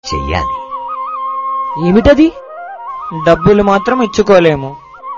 చెయ్యాలి ఏమిటది డబ్బులు మాత్రం ఇచ్చుకోలేము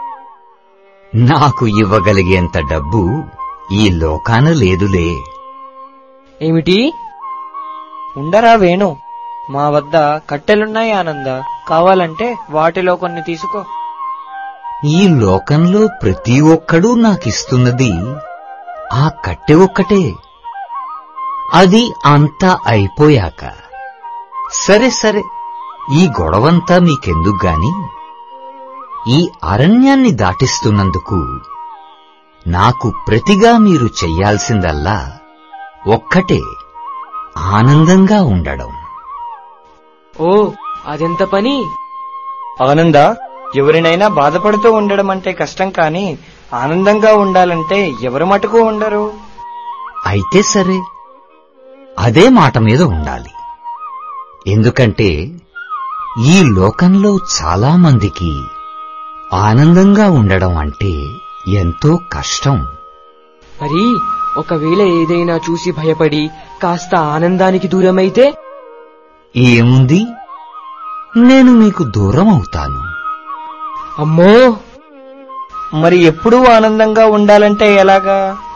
నాకు ఇవ్వగలిగేంత డబ్బు ఈ లోకాన లేదులే ఏమిటి ఉండరా వేణు మా వద్ద కట్టెలున్నాయి ఆనంద కావాలంటే వాటిలో కొన్ని తీసుకో ఈ లోకంలో ప్రతి ఒక్కడూ నాకిస్తున్నది ఆ కట్టె ఒక్కటే అది అంతా అయిపోయాక సరే సరే ఈ గొడవంతా మీకెందుకు గాని ఈ అరణ్యాన్ని దాటిస్తున్నందుకు నాకు ప్రతిగా మీరు చెయ్యాల్సిందల్లా ఒక్కటే ఆనందంగా ఉండడం ఓ అదెంత పని ఆనంద ఎవరినైనా బాధపడుతూ ఉండడం అంటే కష్టం కానీ ఆనందంగా ఉండాలంటే ఎవరు మటుకు ఉండరు అయితే సరే అదే మాట మీద ఉండాలి ఎందుకంటే ఈ లోకంలో చాలా మందికి ఆనందంగా ఉండడం అంటే ఎంతో కష్టం మరి ఒకవేళ ఏదైనా చూసి భయపడి కాస్త ఆనందానికి దూరమైతే ఏముంది నేను మీకు దూరం అవుతాను అమ్మో మరి ఎప్పుడూ ఆనందంగా ఉండాలంటే ఎలాగా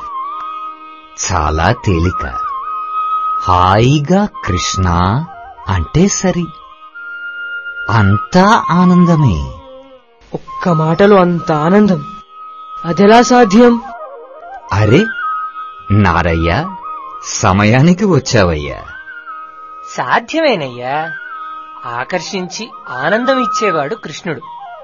చాలా తేలిక హాయిగా కృష్ణ అంటే సరి అంతా ఆనందమే ఒక్క మాటలో అంత ఆనందం అదెలా సాధ్యం అరే నారయ్య సమయానికి వచ్చావయ్యా సాధ్యమేనయ్యా ఆకర్షించి ఆనందం ఇచ్చేవాడు కృష్ణుడు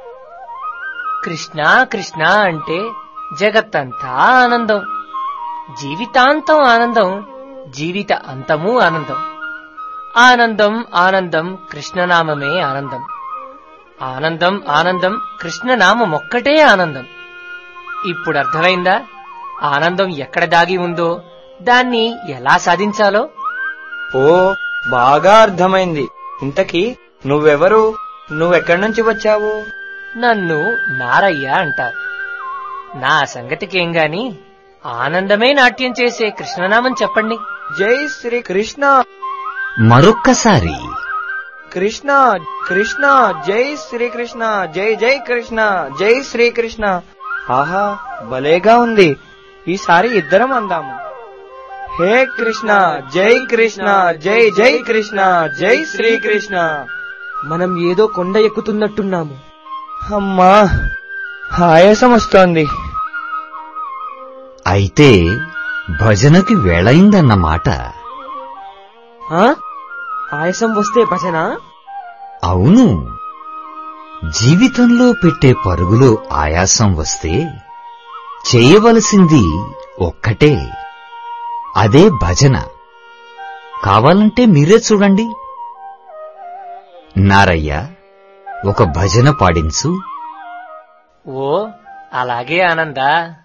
కృష్ణ కృష్ణ అంటే జగత్తంతా ఆనందం జీవితాంతం ఆనందం జీవిత అంతము ఆనందం ఆనందం ఆనందం కృష్ణనామమే ఆనందం ఆనందం ఆనందం కృష్ణనామం ఒక్కటే ఆనందం ఇప్పుడు అర్థమైందా ఆనందం ఎక్కడ దాగి ఉందో దాన్ని ఎలా సాధించాలో ఓ బాగా అర్థమైంది ఇంతకీ నువ్వెవరు నువ్వెక్కడి నుంచి వచ్చావు నన్ను నారయ్య అంటారు నా సంగతికేం గాని ఆనందమే నాట్యం చేసే కృష్ణనామం చెప్పండి జై శ్రీ కృష్ణ మరొక్కసారి కృష్ణ కృష్ణ జై శ్రీకృష్ణ జై జై కృష్ణ జై శ్రీకృష్ణ ఆహా భలేగా ఉంది ఈసారి ఇద్దరం అందాము హే కృష్ణ జై కృష్ణ జై జై కృష్ణ జై శ్రీకృష్ణ మనం ఏదో కొండ ఎక్కుతున్నట్టున్నాము అమ్మా ఆయాసం వస్తోంది అయితే భజనకి వేళయిందన్నమాట ఆ ఆయాసం వస్తే భజన అవును జీవితంలో పెట్టే పరుగులో ఆయాసం వస్తే చేయవలసింది ఒక్కటే అదే భజన కావాలంటే మీరే చూడండి నారయ్య ఒక భజన పాడించు ఓ అలాగే ఆనందా